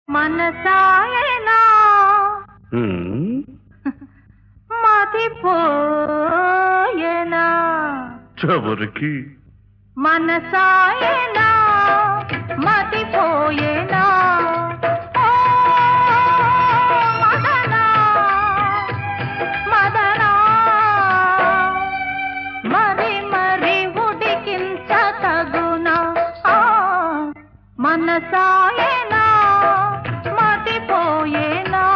మనసాయనా హ్మ్? మతిపోయేనా ఎవరికి మనసాయనా మతిపోయేనా ఓ మదనా మదనా మరి మరి ఉడికించ తగునా ఆ, మనసాయనా మతిపోయేనా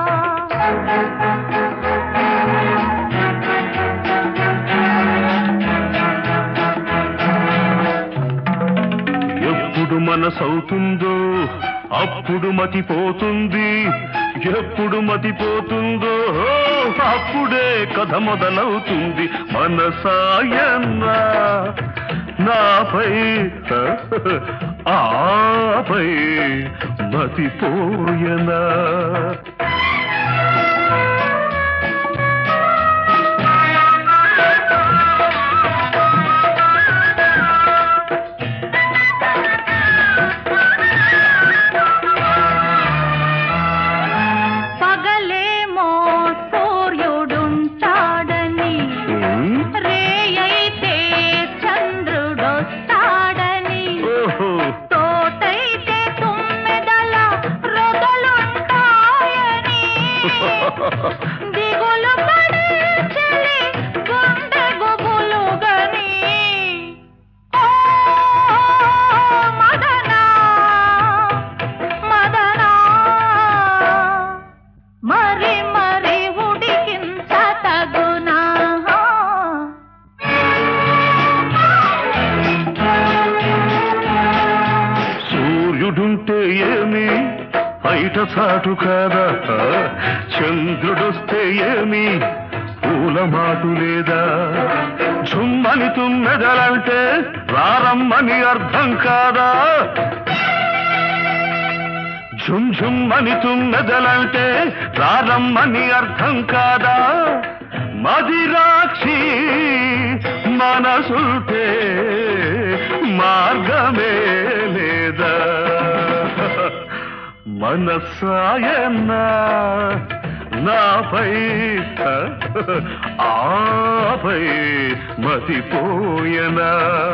ఎప్పుడు మనసవుతుందో అప్పుడు మతిపోతుంది ఎప్పుడు మతిపోతుందో అప్పుడే కథ మొదలవుతుంది మనసాయన్నా నాపై ఆపై మతిపోయనా పగలేమో సూర్యుడుంటాడని హ్మ్? రేయైతే చంద్రుడొస్తాడని ఓహో తోటైతే తుమ్మెదల రొదలుంటాయని దిగులు పడే చలి గుండె గుబులుగని ఓ మదనా మదనా మరి మరి ఉడికించ తగునా సూర్యుడుంటే ఏమి బయట చాటు కాదా చంద్రుడొస్తే ఏమి పూల మాటు లేదా చుమ్మని తుమ్మెదలంటే రారమ్మని అర్థం కాదా ఝుమ్ ఝుమ్మని తుమ్మెదలంటే రారమ్మని అర్థం కాదా మదిరాక్షి మనసుంటే మార్గమే లేదా మనసాయన్నా నాపై ఆపై మతిపోయనా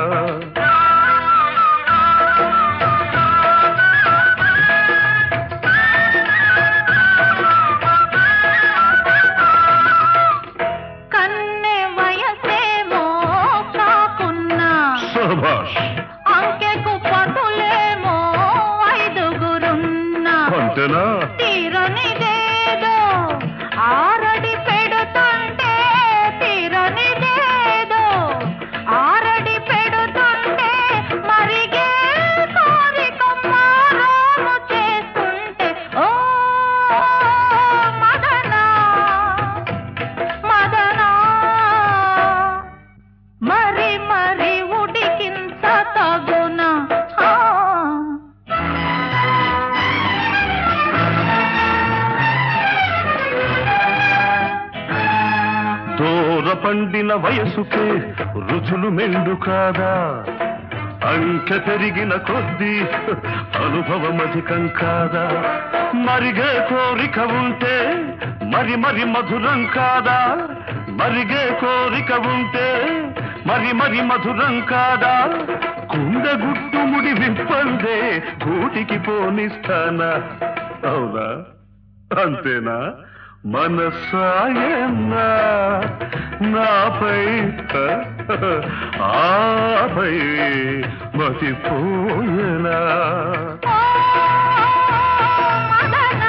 కన్నె వయసేమో కాకున్నా సభాష్ అంకెకు పటులేమో ఐదుగురున్నా అంతేనా తీరనిదేదో ఆరడి పెడుతుంటే తీరనిదేదో ఆరడి పెడుతుంటే మరిగే కోరిక మారాము చేస్తుంటే ఓ మదనా మదనా మరి మరి ఉడికించ తగునా ఆ. దూర పండిన వయసుకే రుచులు మెండు కాదా అంకె పెరిగిన కొద్దీ అనుభవం అధికం కాదా మరిగే కోరిక ఉంటే మరి మరి మధురం కాదా మరిగే కోరిక ఉంటే మరి మరి మధురం కాదా కుండ గుట్టు ముడి విప్పందే గూటికి పోనిస్తానా అవునా అంతేనా మనసాయన్నా నాపై ఆపై మతిపోయనా ఓ మదనా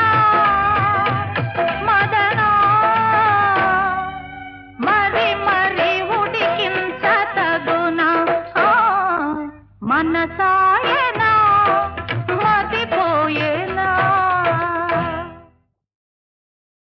మదనా మరి మరి ఉడికించ తగునా మనసాయన